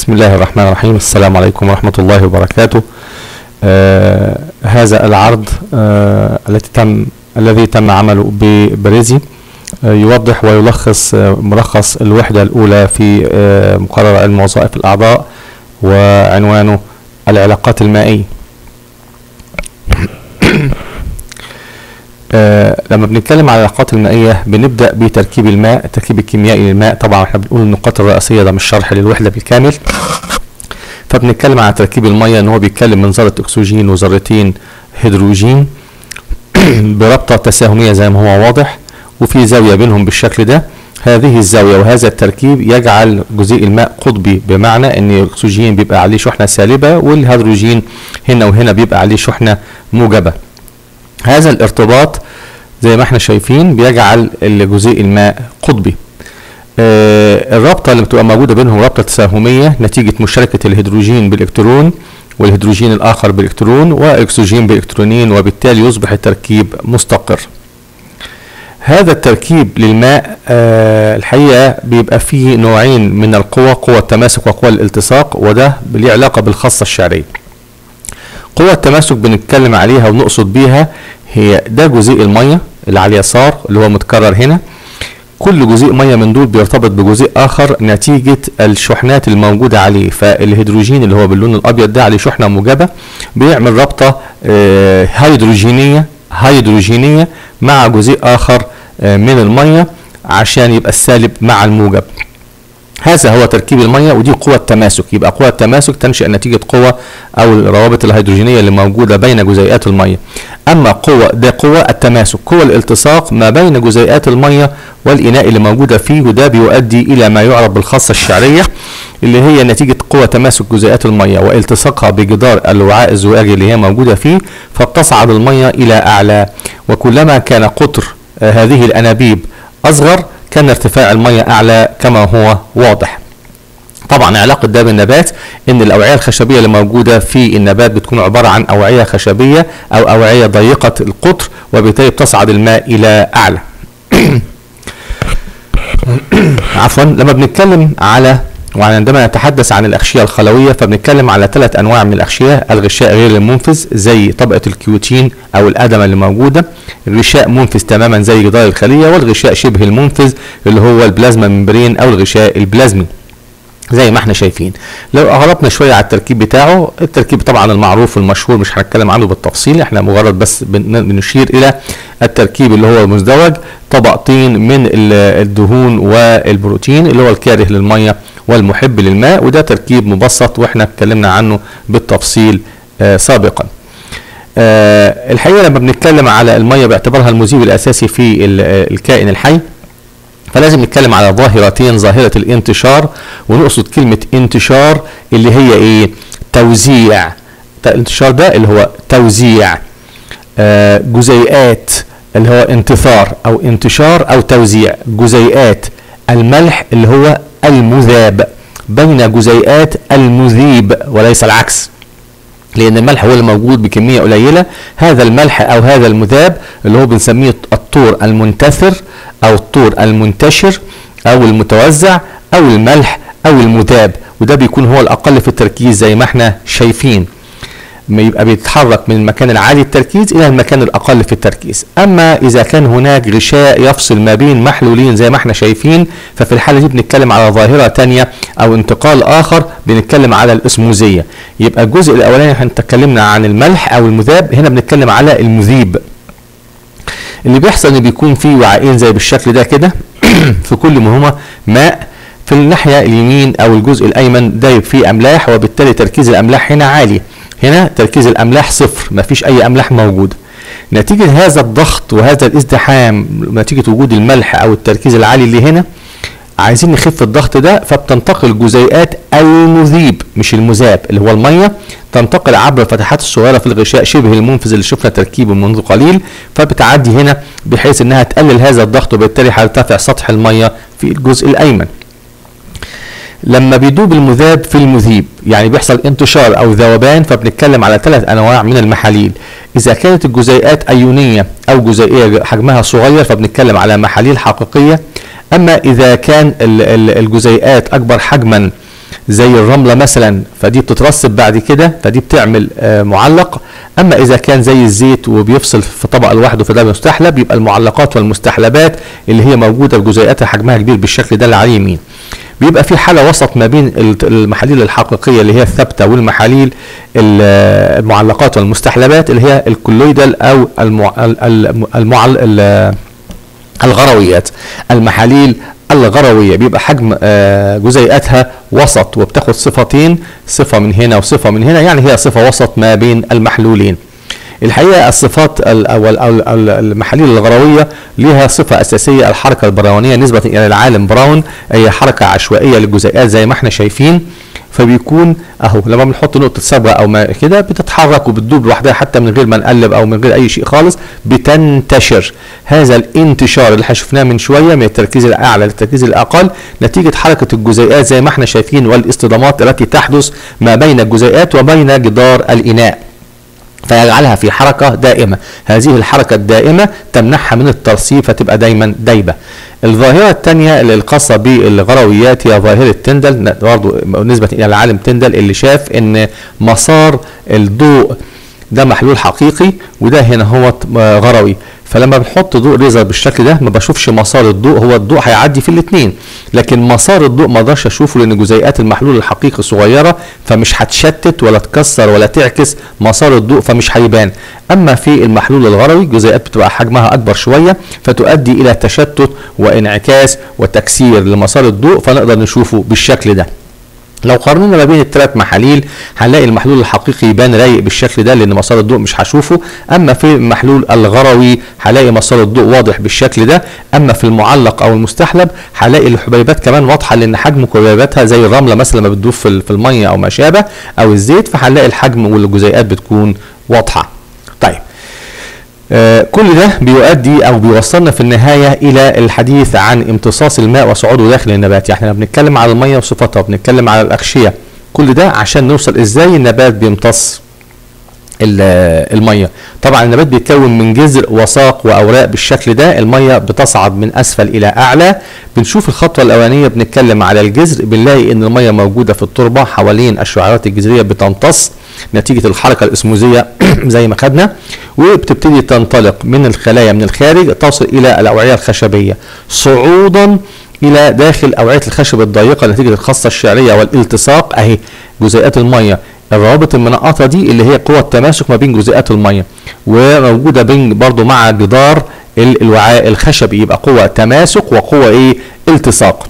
بسم الله الرحمن الرحيم السلام عليكم ورحمة الله وبركاته آه هذا العرض آه التي تم الذي تم عمله ببريزي آه يوضح ويلخص آه ملخص الوحدة الأولى في آه مقرر علم وظائف الأعضاء وعنوانه العلاقات المائية آه لما بنتكلم على العلاقات المائية بنبدأ بتركيب الماء التركيب الكيميائي للماء طبعا احنا بنقول النقاط الرئيسية ده مش شرح للوحدة بالكامل فبنتكلم على تركيب المية ان هو بيتكلم من ذرة اكسجين وذرتين هيدروجين بربطة تساهمية زي ما هو واضح وفي زاوية بينهم بالشكل ده هذه الزاوية وهذا التركيب يجعل جزيء الماء قطبي بمعنى ان الاكسجين بيبقى عليه شحنة سالبة والهيدروجين هنا وهنا بيبقى عليه شحنة موجبة هذا الارتباط زي ما احنا شايفين بيجعل جزيء الماء قطبي آه الرابطة اللي بتبقى موجودة بينهم رابطة تساهمية نتيجة مشاركة الهيدروجين بالإلكترون والهيدروجين الآخر بالإلكترون والأكسجين بإلكترونين وبالتالي يصبح التركيب مستقر هذا التركيب للماء آه الحقيقة بيبقى فيه نوعين من القوى قوة التماسك وقوة الالتصاق وده ليه علاقة بالخاصة الشعرية قوة التماسك بنتكلم عليها ونقصد بيها هي ده جزيء المية اللي على اليسار اللي هو متكرر هنا كل جزيء ميه من دول بيرتبط بجزيء اخر نتيجه الشحنات الموجوده عليه فالهيدروجين اللي هو باللون الابيض ده عليه شحنه موجبه بيعمل رابطه آه هيدروجينيه هيدروجينيه مع جزيء اخر آه من الميه عشان يبقى السالب مع الموجب هذا هو تركيب الميه ودي قوة تماسك يبقى قوة التماسك تنشأ نتيجة قوة أو الروابط الهيدروجينية اللي موجودة بين جزيئات الميه أما قوة ده قوة التماسك قوة الالتصاق ما بين جزيئات الميه والإناء اللي موجودة فيه وده بيؤدي إلى ما يعرف بالخاصة الشعرية اللي هي نتيجة قوة تماسك جزيئات الميه والتصاقها بجدار الوعاء الزجاجي اللي هي موجودة فيه فبتصعد الميه إلى أعلى وكلما كان قطر آه هذه الأنابيب أصغر كان ارتفاع المية أعلى كما هو واضح طبعا علاقة ده بالنبات ان الاوعية الخشبية اللي موجودة في النبات بتكون عبارة عن اوعية خشبية او اوعية ضيقة القطر وبالتالي بتصعد الماء الى اعلى عفوا لما بنتكلم على وعندما نتحدث عن الأغشية الخلوية فبنتكلم على ثلاث أنواع من الأغشية الغشاء غير المنفذ زي طبقة الكيوتين أو الأدمة اللي موجودة الغشاء منفذ تماما زي جدار الخلية والغشاء شبه المنفذ اللي هو البلازما ممبرين أو الغشاء البلازمي زي ما احنا شايفين لو اغربنا شويه على التركيب بتاعه التركيب طبعا المعروف والمشهور مش هنتكلم عنه بالتفصيل احنا مجرد بس بنشير الى التركيب اللي هو المزدوج طبقتين من الدهون والبروتين اللي هو الكاره للميه والمحب للماء وده تركيب مبسط واحنا اتكلمنا عنه بالتفصيل آه سابقا آه الحقيقه لما بنتكلم على الميه باعتبارها المذيب الاساسي في الكائن الحي فلازم نتكلم على ظاهرتين ظاهرة الانتشار ونقصد كلمة انتشار اللي هي ايه توزيع الانتشار ده اللي هو توزيع آه جزيئات اللي هو انتثار او انتشار او توزيع جزيئات الملح اللي هو المذاب بين جزيئات المذيب وليس العكس لان الملح هو اللي موجود بكميه قليله هذا الملح او هذا المذاب اللي هو بنسميه الطور المنتثر او الطور المنتشر او المتوزع او الملح او المذاب وده بيكون هو الاقل في التركيز زي ما احنا شايفين يبقى بيتحرك من المكان العالي التركيز الى المكان الاقل في التركيز اما اذا كان هناك غشاء يفصل ما بين محلولين زي ما احنا شايفين ففي الحاله دي بنتكلم على ظاهره تانية او انتقال اخر بنتكلم على الاسموزيه يبقى الجزء الاولاني احنا اتكلمنا عن الملح او المذاب هنا بنتكلم على المذيب اللي بيحصل ان بيكون في وعاءين زي بالشكل ده كده في كل منهما ماء في الناحيه اليمين او الجزء الايمن دايب فيه املاح وبالتالي تركيز الاملاح هنا عالي هنا تركيز الاملاح صفر ما فيش اي املاح موجوده نتيجه هذا الضغط وهذا الازدحام نتيجه وجود الملح او التركيز العالي اللي هنا عايزين نخف الضغط ده فبتنتقل جزيئات المذيب مش المذاب اللي هو الميه تنتقل عبر الفتحات الصغيره في الغشاء شبه المنفذ اللي شفنا تركيبه منذ قليل فبتعدي هنا بحيث انها تقلل هذا الضغط وبالتالي هيرتفع سطح الميه في الجزء الايمن لما بيدوب المذاب في المذيب يعني بيحصل انتشار او ذوبان فبنتكلم على ثلاث انواع من المحاليل اذا كانت الجزيئات ايونيه او جزيئيه حجمها صغير فبنتكلم على محاليل حقيقيه اما اذا كان الجزيئات اكبر حجما زي الرمله مثلا فدي بتترسب بعد كده فدي بتعمل آه، معلق اما اذا كان زي الزيت وبيفصل في طبقه لوحده فده مستحلب يبقى المعلقات والمستحلبات اللي هي موجوده بجزيئاتها حجمها كبير بالشكل ده اللي على اليمين بيبقى في حاله وسط ما بين ال- المحاليل الحقيقيه اللي هي الثابته والمحاليل ال- المعلقات والمستحلبات اللي هي الكولويدال او المع... ال- المعل... ال- الغرويات المحاليل الغرويه بيبقى حجم آه، جزيئاتها وسط وبتاخد صفتين صفه من هنا وصفه من هنا يعني هي صفه وسط ما بين المحلولين الحقيقه الصفات ال- او ال- أو ال- المحاليل الغرويه ليها صفه اساسيه الحركه البراونيه نسبه الى العالم براون هي حركه عشوائيه للجزيئات زي ما احنا شايفين فبيكون اهو لما بنحط نقطه صبغه او ما كده بتتحرك وبتدوب لوحدها حتى من غير ما نقلب او من غير اي شيء خالص بتنتشر هذا الانتشار اللي احنا شفناه من شويه من التركيز الاعلى للتركيز الاقل نتيجه حركه الجزيئات زي ما احنا شايفين والاصطدامات التي تحدث ما بين الجزيئات وبين جدار الاناء فيجعلها في حركة دائمة هذه الحركة الدائمة تمنعها من الترسيب فتبقى دايما دايبة الظاهرة الثانية اللي الخاصة بالغرويات هي ظاهرة تندل برضه نسبة إلى العالم تندل اللي شاف إن مسار الضوء ده محلول حقيقي وده هنا هو غروي فلما بنحط ضوء ليزر بالشكل ده ما بشوفش مسار الضوء هو الضوء هيعدي في الاثنين لكن مسار الضوء ما اقدرش اشوفه لان جزيئات المحلول الحقيقي صغيره فمش هتشتت ولا تكسر ولا تعكس مسار الضوء فمش هيبان اما في المحلول الغروي جزيئات بتبقى حجمها اكبر شويه فتؤدي الى تشتت وانعكاس وتكسير لمسار الضوء فنقدر نشوفه بالشكل ده لو قارنا ما بين الثلاث محاليل هنلاقي المحلول الحقيقي يبان رايق بالشكل ده لان مسار الضوء مش هشوفه اما في المحلول الغروي هلاقي مسار الضوء واضح بالشكل ده اما في المعلق او المستحلب هلاقي الحبيبات كمان واضحه لان حجم حبيباتها زي الرمله مثلا لما بتدوب في في الميه او ما شابه او الزيت فهنلاقي الحجم والجزيئات بتكون واضحه طيب آه كل ده بيؤدي او بيوصلنا في النهايه الى الحديث عن امتصاص الماء وصعوده داخل النبات يعني احنا بنتكلم على الميه وصفاتها وبنتكلم على الاغشيه كل ده عشان نوصل ازاي النبات بيمتص الميه طبعا النبات بيتكون من جذر وساق واوراق بالشكل ده الميه بتصعد من اسفل الى اعلى بنشوف الخطوه الاولانيه بنتكلم على الجذر بنلاقي ان الميه موجوده في التربه حوالين الشعيرات الجذريه بتمتص نتيجه الحركه الاسموزيه زي ما خدنا وبتبتدي تنطلق من الخلايا من الخارج تصل الى الاوعيه الخشبيه صعودا الى داخل اوعيه الخشب الضيقه نتيجه الخاصه الشعريه والالتصاق اهي جزيئات الميه الروابط المنقطه دي اللي هي قوه التماسك ما بين جزيئات الميه وموجوده بين برضو مع جدار الوعاء الخشبي يبقى قوه تماسك وقوه ايه التصاق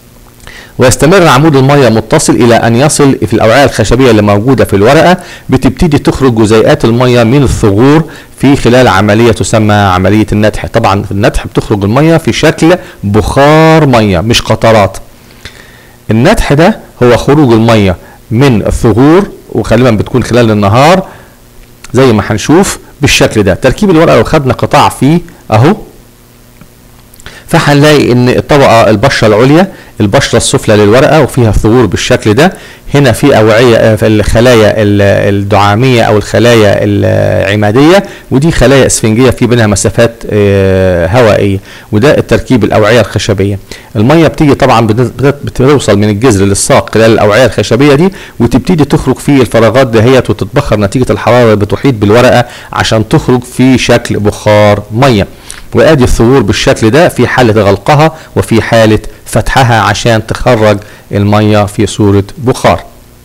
ويستمر عمود الميه متصل الى ان يصل في الاوعيه الخشبيه اللي موجوده في الورقه بتبتدي تخرج جزيئات الميه من الثغور في خلال عمليه تسمى عمليه النتح طبعا في النتح بتخرج الميه في شكل بخار ميه مش قطرات النتح ده هو خروج الميه من الثغور وغالبا بتكون خلال النهار زي ما هنشوف بالشكل ده تركيب الورقه لو خدنا قطاع فيه اهو فهنلاقي ان الطبقه البشره العليا البشره السفلى للورقه وفيها ثغور بالشكل ده هنا في اوعيه في الخلايا الدعاميه او الخلايا العماديه ودي خلايا اسفنجيه في بينها مسافات هوائيه وده التركيب الاوعيه الخشبيه الميه بتيجي طبعا بتوصل من الجذر للساق خلال الاوعيه الخشبيه دي وتبتدي تخرج في الفراغات دهيت وتتبخر نتيجه الحراره اللي بتحيط بالورقه عشان تخرج في شكل بخار ميه وادي الثغور بالشكل ده في حاله غلقها وفي حاله فتحها عشان تخرج الميه في صوره بخار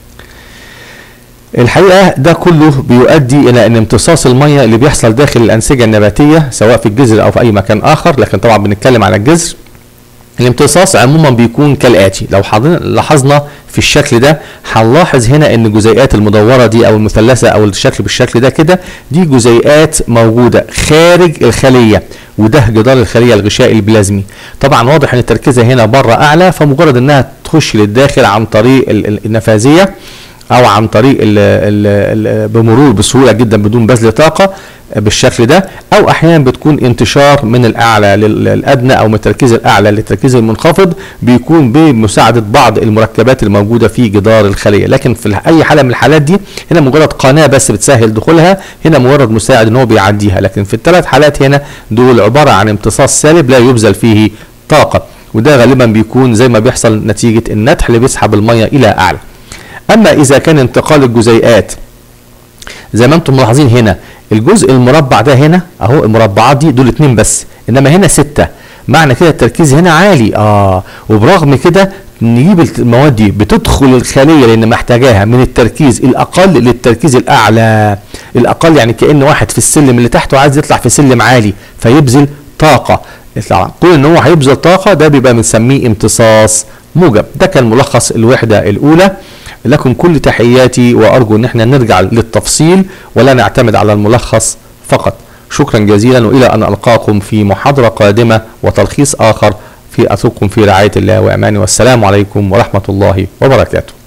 الحقيقه ده كله بيؤدي الى ان امتصاص الميه اللي بيحصل داخل الانسجه النباتيه سواء في الجذر او في اي مكان اخر لكن طبعا بنتكلم على الجذر الامتصاص عموما بيكون كالاتي لو لاحظنا في الشكل ده هنلاحظ هنا ان الجزيئات المدوره دي او المثلثه او الشكل بالشكل ده كده دي جزيئات موجوده خارج الخليه وده جدار الخليه الغشائي البلازمي طبعا واضح ان تركيزها هنا بره اعلى فمجرد انها تخش للداخل عن طريق النفاذيه او عن طريق ال ال ال بمرور بسهوله جدا بدون بذل طاقه بالشكل ده او احيانا بتكون انتشار من الاعلى للادنى او من التركيز الاعلى للتركيز المنخفض بيكون بمساعده بعض المركبات الموجوده في جدار الخليه لكن في اي حاله من الحالات دي هنا مجرد قناه بس بتسهل دخولها هنا مجرد مساعد ان هو بيعديها لكن في الثلاث حالات هنا دول عباره عن امتصاص سالب لا يبذل فيه طاقه وده غالبا بيكون زي ما بيحصل نتيجة النتح اللي بيسحب المية إلى أعلى أما إذا كان انتقال الجزيئات زي ما انتم ملاحظين هنا الجزء المربع ده هنا اهو المربعات دي دول اتنين بس انما هنا ستة معنى كده التركيز هنا عالي اه وبرغم كده نجيب المواد دي بتدخل الخليه لان محتاجاها من التركيز الاقل للتركيز الاعلى الاقل يعني كان واحد في السلم اللي تحته عايز يطلع في سلم عالي فيبذل طاقه يطلع كون ان هو هيبذل طاقه ده بيبقى بنسميه امتصاص موجب ده كان ملخص الوحده الاولى لكم كل تحياتي وارجو ان احنا نرجع للتفصيل ولا نعتمد على الملخص فقط شكرا جزيلا والى ان القاكم في محاضره قادمه وتلخيص اخر في اترككم في رعايه الله وامانه والسلام عليكم ورحمه الله وبركاته